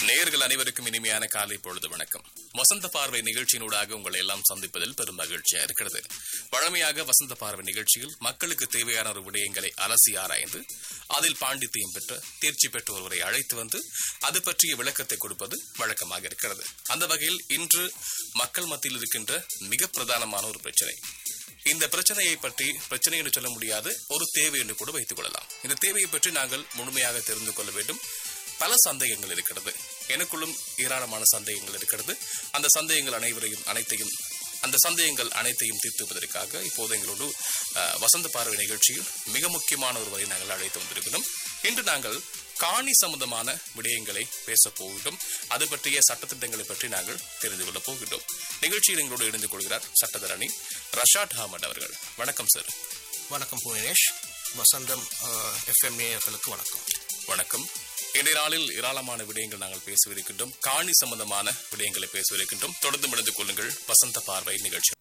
நேயர்கள் அனைவருக்கும் இனிமையான காலை பொழுது வணக்கம் வசந்த பார்வை நிகழ்ச்சியினூடாக உங்களை எல்லாம் சந்திப்பதில் பெரும் மகிழ்ச்சியா இருக்கிறது வழமையாக வசந்த பார்வை நிகழ்ச்சியில் மக்களுக்கு தேவையான ஒரு விடயங்களை அலசி ஆராய்ந்து அதில் பாண்டித்தியம் பெற்ற தேர்ச்சி பெற்ற ஒருவரை அழைத்து வந்து அது பற்றிய விளக்கத்தை கொடுப்பது வழக்கமாக இருக்கிறது அந்த வகையில் இன்று மக்கள் மத்தியில் இருக்கின்ற மிக பிரதானமான ஒரு பிரச்சனை இந்த பிரச்சனையை பற்றி பிரச்சனை என்று சொல்ல முடியாது ஒரு தேவை என்று கூட வைத்துக் கொள்ளலாம் இந்த தேவையை பற்றி நாங்கள் முழுமையாக தெரிந்து கொள்ள வேண்டும் பல சந்தேகங்கள் இருக்கிறது எனக்குள்ளும் ஏராளமான சந்தேகங்கள் இருக்கிறது அந்த சந்தேகங்கள் அனைவரையும் அனைத்தையும் அந்த சந்தேகங்கள் அனைத்தையும் தீர்த்துவதற்காக இப்போது எங்களோடு அஹ், வசந்த பார்வை நிகழ்ச்சியில் மிக முக்கியமான ஒருவரை நாங்கள் அழைத்து வந்திருக்கிறோம் இன்று நாங்கள் காணி சம்பந்தமான விடயங்களை பேசப் போகின்றோம் அது பற்றிய சட்டத்திட்டங்களை பற்றி நாங்கள் தெரிந்து கொள்ளப் போகின்றோம் நிகழ்ச்சியில் எங்களோடு இணைந்து கொள்கிறார் சட்டத்தரணி ரஷாட் அகமது அவர்கள் வணக்கம் சார் வணக்கம் புவனேஷ் வசந்தம் எஃப்எம் நேயர்களுக்கு வணக்கம் வணக்கம் இன்றைய நாளில் ஏராளமான விடயங்கள் நாங்கள் பேசவிருக்கின்றோம் காணி சம்பந்தமான விடயங்களை பேசவிருக்கின்றோம் தொடர்ந்து இணைந்து கொள்ளுங்கள் வசந்த பார்வை நிகழ்ச்சி